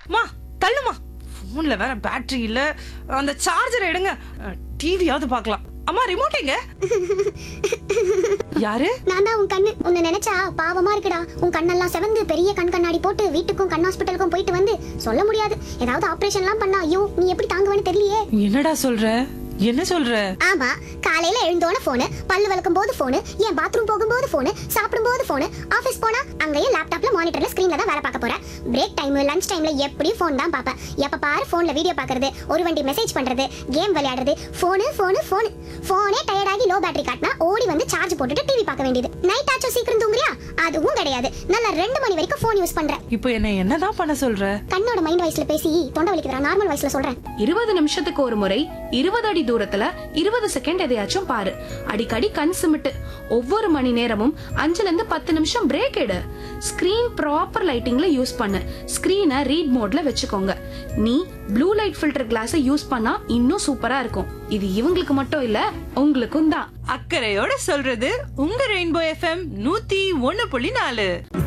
மா தள்ளுமா போன்ல வேற பேட்டரி இல்ல அந்த சார்ஜர் எடுங்க டிவியாவது பார்க்கலாம் அம்மா ரிமோட் எங்க யாரு நான் தான் உன் கண்ணு உன்னை நினைச்சா பாவமா இருக்குடா உன் கண்ணெல்லாம் செவந்து பெரிய கண் கண்ணாடி போட்டு வீட்டுக்கும் கண் ஹாஸ்பிட்டலுக்கும் போயிட்டு வந்து சொல்ல முடியாது ஏதாவது ஆபரேஷன்லாம் பண்ணா ஐயோ நீ எப்படி தாங்குவேன்னு தெரியலையே என்னடா சொல்ற என்ன சொல்ற ஆமா காலையில எழுந்தோன போனு பல்லு விளக்கும் போது போனு என் பாத்ரூம் போகும்போது போனு சாப்பிடும் போது போனு ஆபீஸ் போனா அங்கேயே லேப்டாப்ல மானிட்டர்ல ஸ்கிரீன்ல தான் வேலை பார்க்க போறேன் பிரேக் டைம் லஞ்ச் டைம்ல எப்படி ஃபோன் தான் பார்ப்பேன் எப்ப பாரு போன்ல வீடியோ பார்க்கறது ஒரு வண்டி மெசேஜ் பண்றது கேம் விளையாடுறது போனு போனு போனு போனே டயர்டாகி லோ பேட்டரி காட்டினா ஓடி வந்து சார்ஜ் போட்டுட்டு டிவி பார்க்க வேண்டியது நைட் ஆச்சும் சீக்கிரம் தூங்குறியா அதுவும் கிடையாது நல்லா ரெண்டு மணி வரைக்கும் போன் யூஸ் பண்றேன் இப்போ என்ன என்னதான் பண்ண சொல்ற கண்ணோட மைண்ட் வாய்ஸ்ல பேசி தொண்டை வலிக்குதுடா நார்மல் வாய்ஸ்ல சொல்றேன் இருபது நிமிஷத்துக்கு ஒரு முறை இருபது அடி தூரத்துல இருபது செகண்ட் எதையாச்சும் பாரு அடிக்கடி கண் சிமிட்டு ஒவ்வொரு மணி நேரமும் அஞ்சுல இருந்து பத்து நிமிஷம் பிரேக் எடு ஸ்கிரீன் ப்ராப்பர் லைட்டிங்ல யூஸ் பண்ணு ஸ்கிரீனை ரீட் மோட்ல வச்சுக்கோங்க நீ ப்ளூ லைட் ஃபில்டர் கிளாஸை யூஸ் பண்ணா இன்னும் சூப்பரா இருக்கும் இது இவங்களுக்கு மட்டும் இல்ல உங்களுக்கும் தான் அக்கறையோட சொல்றது உங்க ரெயின்போ எஃப்எம் நூத்தி ஒண்ணு புள்ளி நாலு